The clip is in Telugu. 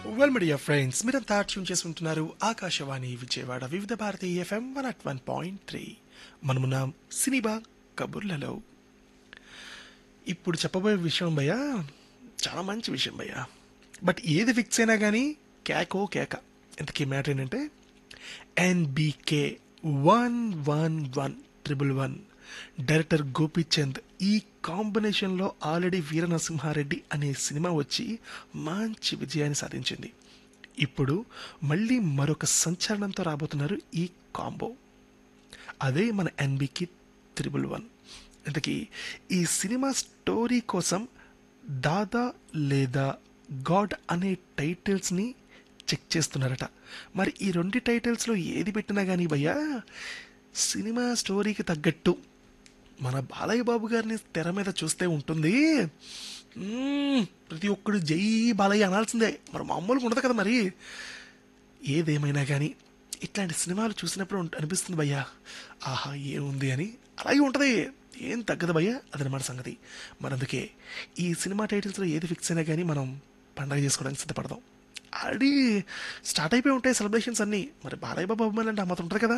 వెల్ మీడియా ఫ్రెండ్స్ మీరంతా ట్యూన్ చేసుకుంటున్నారు Akashvani Vijayawada Vividh Bharati FM one at one point three మనమున్నాం సినిమా కబుర్లలో ఇప్పుడు చెప్పబోయే విషయం భయ్యా చాలా మంచి విషయం భయ్యా బట్ ఏది ఫిక్స్ అయినా కానీ కేకో కేక ఇంతకీ మ్యాటర్ ఏంటంటే NBK one one one triple one director Gopichand ఈ కాంబినేషన్లో ఆల్రెడీ వీర నరసింహారెడ్డి అనే సినిమా వచ్చి మంచి విజయాన్ని సాధించింది ఇప్పుడు మళ్ళీ మరొక సంచలనంతో రాబోతున్నారు ఈ కాంబో అదే మన ఎన్బికి త్రిబుల్ వన్ ఇంతకీ ఈ సినిమా స్టోరీ కోసం దాదా లేదా గాడ్ అనే టైటిల్స్ని చెక్ చేస్తున్నారట మరి ఈ రెండు టైటిల్స్లో ఏది పెట్టినా కానీ భయ్యా సినిమా స్టోరీకి తగ్గట్టు మన బాలయ్య బాబు గారిని తెర మీద చూస్తే ఉంటుంది మ్మ్, ప్రతి ఒక్కడు జై బాలయ్య అనాల్సిందే మరి మామూలుగా ఉండదు కదా మరి ఏదేమైనా కానీ ఇట్లాంటి సినిమాలు చూసినప్పుడు ఉంట- అనిపిస్తుంది భయ్యా ఆహా ఏముంది అని అలాగే ఉంటుంది ఏం తగ్గదు భయ్యా అదనమాట సంగతి మరి అందుకే ఈ సినిమా టైటిల్స్లో ఏది ఫిక్స్ అయినా కానీ మనం పండగ చేసుకోవడానికి సిద్ధపడదాం ఆల్రెడీ స్టార్ట్ అయిపోయి ఉంటాయి సెలబ్రేషన్స్ అన్నీ మరి బాలయ్య బాబు అభిమానులు అంటే ఆ మాత్రం ఉంటుంది కదా